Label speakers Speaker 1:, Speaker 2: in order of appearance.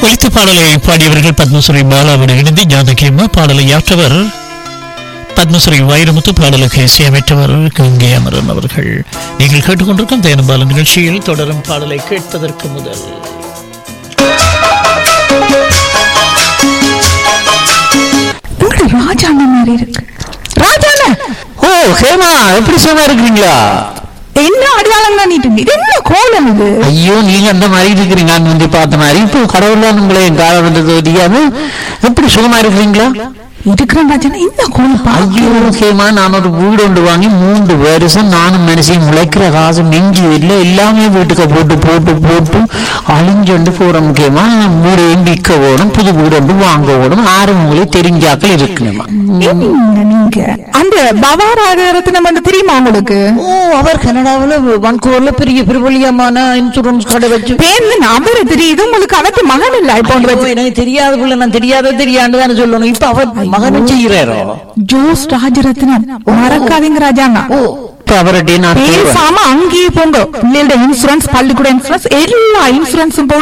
Speaker 1: ஒலித்த பாடலை பாடியவர்கள் பத்மஸ்ரீ பாலாவுடன் இணைந்து ஜானகியம்மா பாடலை யாற்றவர் பத்மஸ்ரீ வைரமுத்து பாடலுக்கு இசையமைத்தவர் கங்கை அமரன் அவர்கள் நீங்கள் கேட்டுக்கொண்டிருக்கும் தேனபால நிகழ்ச்சியில் தொடரும் பாடலை கேட்பதற்கு முதல்
Speaker 2: உங்களோட ராஜாண்ண மாதிரி இருக்கு ராஜாண்ண
Speaker 3: ஓ ஹேமா எப்படி சும்மா இருக்கிறீங்களா
Speaker 2: என்ன அடையாளம் தானிட்டு இருக்கு? இது என்ன கோலம் இது
Speaker 3: ஐயோ நீங்க அந்த மாதிரி இருக்கிறீங்க நான் வந்து பார்த்த மாதிரி இப்போ கடவுள்லாம் உங்களை என் காலம் வந்தது தெரியாம எப்படி சுகமா இருக்கிறீங்களா
Speaker 2: இருக்கிற ராஜாண்ணா இந்த கோலம் பா
Speaker 3: ஐயோ ஹேமா நான் ஒரு வீடு ஒன்று வாங்கி மூன்று வருஷம் நானும் மனுஷன் முளைக்கிற காசு நெஞ்சு இல்லை எல்லாமே வீட்டுக்கு போட்டு போட்டு போட்டு அழிஞ்சொண்டு போற முக்கியமா வீடு விற்க ஓடும் புது வீடு ஒன்று வாங்க ஓடும் ஆறு மூலை தெரிஞ்சாக்கள் இருக்கணுமா
Speaker 2: என்ன நீங்க அந்த பவாராகரத்தினம் வந்து தெரியுமா உங்களுக்கு
Speaker 3: ஓ அவர் கனடாவில் வன்கூர்ல பெரிய பிரபலியமான இன்சூரன்ஸ் கடை வச்சு
Speaker 2: பேர்ல அவரு தெரியுது உங்களுக்கு அவத்து மகன் இல்ல இப்போ ஒன்று
Speaker 3: ஐயோ, எனக்கு தெரியாத புள்ள நான் தெரியாத தெரியாண்டு தானே சொல்லணும் இப்ப அவர் மகனும் செய்யறாரோ
Speaker 2: ஜோஸ் ராஜரத்னம் மறக்காதீங்க ராஜாண்ணா
Speaker 3: இப்ப அவர்கிட்ட நான் கேட்கிறேன்.
Speaker 2: பேசாம அங்கேயே போங்க பிள்ளைகளோட இன்சூரன்ஸ் பள்ளிக்கூட இன்சூரன்ஸ் எல்லா இன்சூரன்ஸும்